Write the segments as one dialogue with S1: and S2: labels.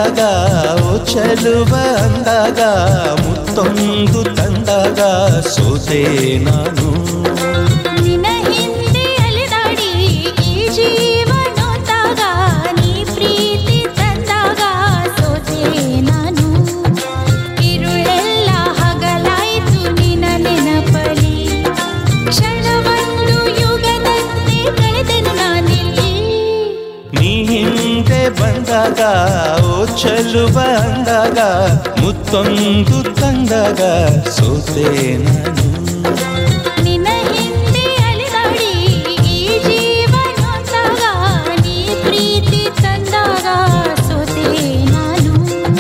S1: ಬಂದಾಗ ಓ ಚೆಲುವ ಅಂದಾಗ ಮುತ್ತೊಂದು ತಂದಾಗ ಸೋತೆ ನಾನು
S2: ನಿನ್ನ ಹಿಂದೆ ಅಲೆದಾಡಿ ಈ ಜೀವ ನೋತಾಗ ನೀ ಪ್ರೀತಿ ತಂದಾಗ ಸೋತೆ ನಾನು ಇರುಳೆಲ್ಲ ಹಗಲಾಯ್ತು ನಿನ್ನ ನೆನಪಲಿ ಕ್ಷಣವನ್ನು ಯುಗದಂತೆ ಕಳೆದನು ನಾನಿಲ್ಲಿ
S1: ನೀ ಹಿಂದೆ ಬಂದಾಗ ಓ ಚೆಲುವ ಅಂದಾಗ ಮುತ್ತೊಂದು ತಂದಾಗ ಸೋತೆ ನಾನು
S2: ನಿನ್ನ ಹಿಂದೆ ಅಲೆದಾಡಿ ಈ ಜೀವ ನೋತಾಗ ನೀ ಪ್ರೀತಿ ತಂದಾಗ ಸೋತೆ ನಾನು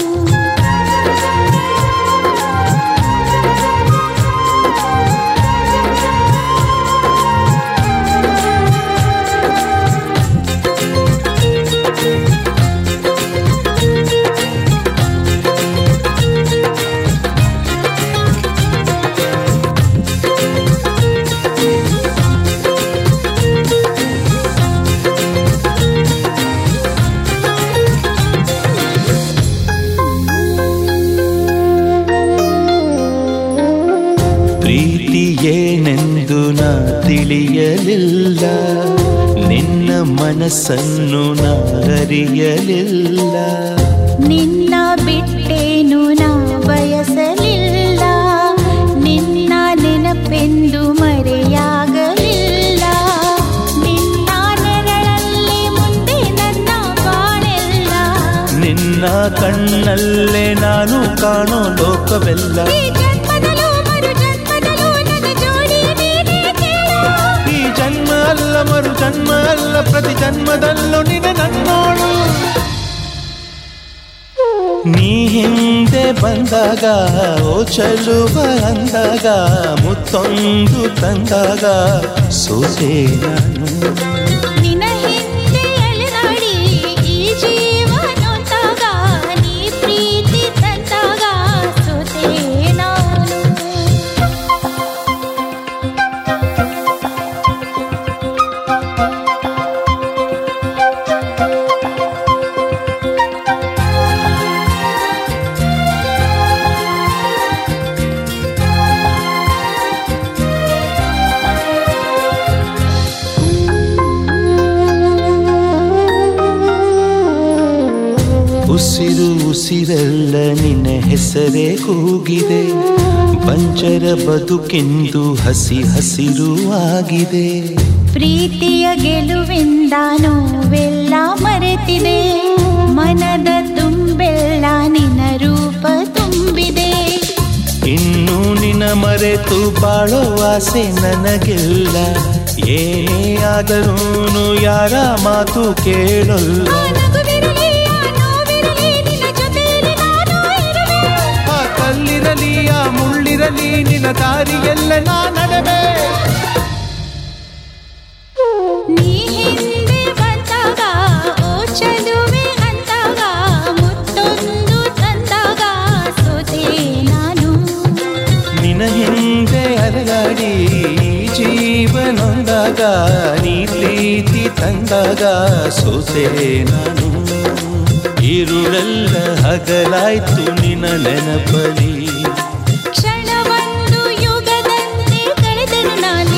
S1: ಪ್ರೀತಿ ಏನೆಂದು ನಾ ತಿಳಿಯಲಿಲ್ಲ ನಿನ್ನ ಮನಸ್ಸನ್ನು ನಾ ಅರಿಯಲಿಲ್ಲ
S2: ನಿನ್ನ ಬಿಟ್ಟೇನು ನಾ ಬಯಸಲಿಲ್ಲ ನಿನ್ನ ನೆನಪೆಂದು ಮರೆಯಾಗಲಿಲ್ಲ ನಿನ್ನ ನೆರಳಲ್ಲಿ ಮುಂದೆ ನನ್ನ ಬಾಳೆಲ್ಲ
S1: ನಿನ್ನ ಕಣ್ಣಲ್ಲೇ ನಾನು ಕಾಣೋ ಲೋಕವೆಲ್ಲ
S2: ಈ ಜನ್ಮದಲ್ಲೂ ಮರು ಜನ್ಮದಲ್ಲೂ ನನ್ನ ಜೋಡಿ ನೀನೇ ಕೇಳು
S1: ಈ ಜನ್ಮ ಅಲ್ಲ ಮರು ಜನ್ಮ ಅಲ್ಲ ಪ್ರತಿ ಜನ್ಮದಲ್ಲೂ ನಿನ ನನ್ನೋಳು ನೀ ಹಿಂದೆ ಬಂದಾಗ ಓ ಚೆಲುವ ಅಂದಾಗ ಮುತ್ತೊಂದು ತಂದಾಗ ಸೋತೆ ನಾನು
S2: ನಿನ್ನ ಹಿಂದೆ ಅಲೆದಾಡಿ ಈ ಜೀವ ನೋತಾಗ ನೀ ಪ್ರೀತಿ ತಂದಾಗ ಸೋತೆ ನಾನು
S1: ಉಸಿರು ಉಸಿರೆಲ್ಲ ನಿನ್ನ ಹೆಸರೇ ಕೂಗಿದೆ ಬಂಜರ ಬದುಕೆಂದು ಹಸಿ ಹಸಿರು ಆಗಿದೆ
S2: ಪ್ರೀತಿಯ ಗೆಲುವಿಂದ ನೋವೆಲ್ಲ ಮರೆತಿದೆ ಮನದ ತುಂಬೆಲ್ಲ ನಿನ್ನ ರೂಪ ತುಂಬಿದೆ
S1: ಇನ್ನು ನಿನ್ನ ಮರೆತು ಬಾಳೋ ಆಸೆ ನನಗೆಲ್ಲ ಏನೇ ಆದರೂ ಯಾರ ಮಾತು ಕೇಳಲ್ಲ
S2: ಆ ನಗುವಿರಲಿ, ಆ ನೋವಿರಲಿ, ನಿನ್ನ ಜೊತೆಯಲ್ಲಿ ನಾನು ಇರುವೆ.
S1: ಆ ಕಲ್ಲಿರಲಿ ಆ ಮುಳ್ಳಿರಲಿ ನಿನ್ನ ದಾರಿಯೆಲ್ಲ ನಾ ನಡೆವೆ
S2: ನೀ ಹಿಂದೆ ಬಂದಾಗ ಓ ಚಲುವೆ ಅಂದಾಗ ಮುತ್ತೊಂದು ತಂದಾಗ ಸೋತೆ ನಾನು
S1: ನಿನ್ನ ಹಿಂದೆ ಅಲಗಾಡಿ ಜೀವನೊಂದಾಗ ನೀ ಪ್ರೀತಿ ತಂದಾಗ ಸೋತೆ ನಾನು ಇರುಳೆಲ್ಲ ಹಗಲಾಯ್ತು ನಿನ್ನ ನೆನಪಲಿ
S2: ಕ್ಷಣವನ್ನು ಯುಗದಂತೆ ಕಳೆದನು ನಾನು